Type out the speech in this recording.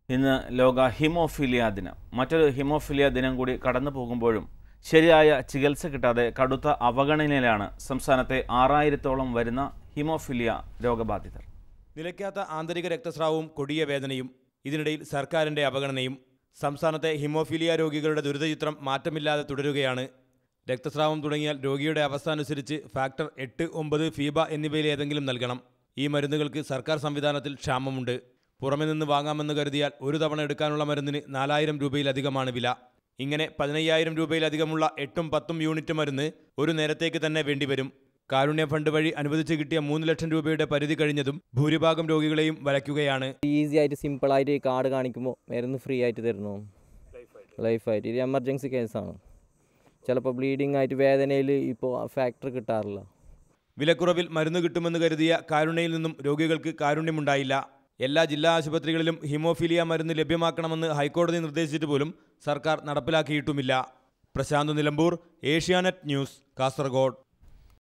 ഇന്ന് ലോക ഹിമോഫീലിയ ദിനം മറ്റൊരു ഹിമോഫീലിയ ദിനം കൂടി കടന്നു പോകുമ്പോഴും ശരിയായ ചികിത്സ കിട്ടാതെ കടുത്ത അവഗണനയിലാണ് സംസ്ഥാനത്തെ ആറായിരത്തോളം വരുന്ന ഹിമോഫീലിയ രോഗബാധിതർ നിലയ്ക്കാത്ത ആന്തരിക രക്തസ്രാവവും കൊടിയ വേദനയും ഇതിനിടയിൽ സർക്കാരിന്റെ അവഗണനയും സംസ്ഥാനത്തെ ഹിമോഫീലിയ രോഗികളുടെ ദുരിതചിത്രം മാറ്റമില്ലാതെ തുടരുകയാണ് രക്തസ്രാവം തുടങ്ങിയാൽ രോഗിയുടെ അവസ്ഥ അനുസരിച്ച് ഫാക്ടർ എട്ട് ഒമ്പത് ഫീബ എന്നിവയിൽ ഏതെങ്കിലും നൽകണം ഈ മരുന്നുകൾക്ക് സർക്കാർ സംവിധാനത്തിൽ ക്ഷാമമുണ്ട് പുറമെ നിന്ന് വാങ്ങാമെന്ന് കരുതിയാൽ ഒരു തവണ എടുക്കാനുള്ള മരുന്നിന് നാലായിരം രൂപയിലധികമാണ് വില ഇങ്ങനെ പതിനയ്യായിരം രൂപയിലധികമുള്ള എട്ടും പത്തും യൂണിറ്റ് മരുന്ന് ഒരു നേരത്തേക്ക് തന്നെ വേണ്ടിവരും കാരുണ്യ ഫണ്ട് വഴി അനുവദിച്ച് കിട്ടിയ മൂന്ന് ലക്ഷം രൂപയുടെ പരിധി കഴിഞ്ഞതും ഭൂരിഭാഗം രോഗികളെയും വലയ്ക്കുകയാണ് ഈസി ആയിട്ട് സിമ്പിളായിട്ട് കാർഡ് കാണിക്കുമ്പോൾ മരുന്ന് ഫ്രീ ആയിട്ട് തരുന്നു ലൈഫായിട്ട് ഇത് എമർജൻസി കേസാണ് ചിലപ്പോൾ ബ്ലീഡിങ് ആയിട്ട് വേദനയിൽ ഇപ്പോൾ ഫാക്ടർ കിട്ടാറില്ല വിലക്കുറവിൽ മരുന്ന് കിട്ടുമെന്ന് കരുതിയ കാരുണ്യയിൽ നിന്നും രോഗികൾക്ക് കാരുണ്യമുണ്ടായില്ല എല്ലാ ജില്ലാ ആശുപത്രികളിലും ഹിമോഫീലിയ മരുന്ന് ലഭ്യമാക്കണമെന്ന് ഹൈക്കോടതി നിർദ്ദേശിച്ചിട്ട് പോലും സർക്കാർ നടപ്പിലാക്കിയിട്ടുമില്ല പ്രശാന്ത് നിലമ്പൂർ ഏഷ്യാനെറ്റ് ന്യൂസ് കാസർഗോഡ്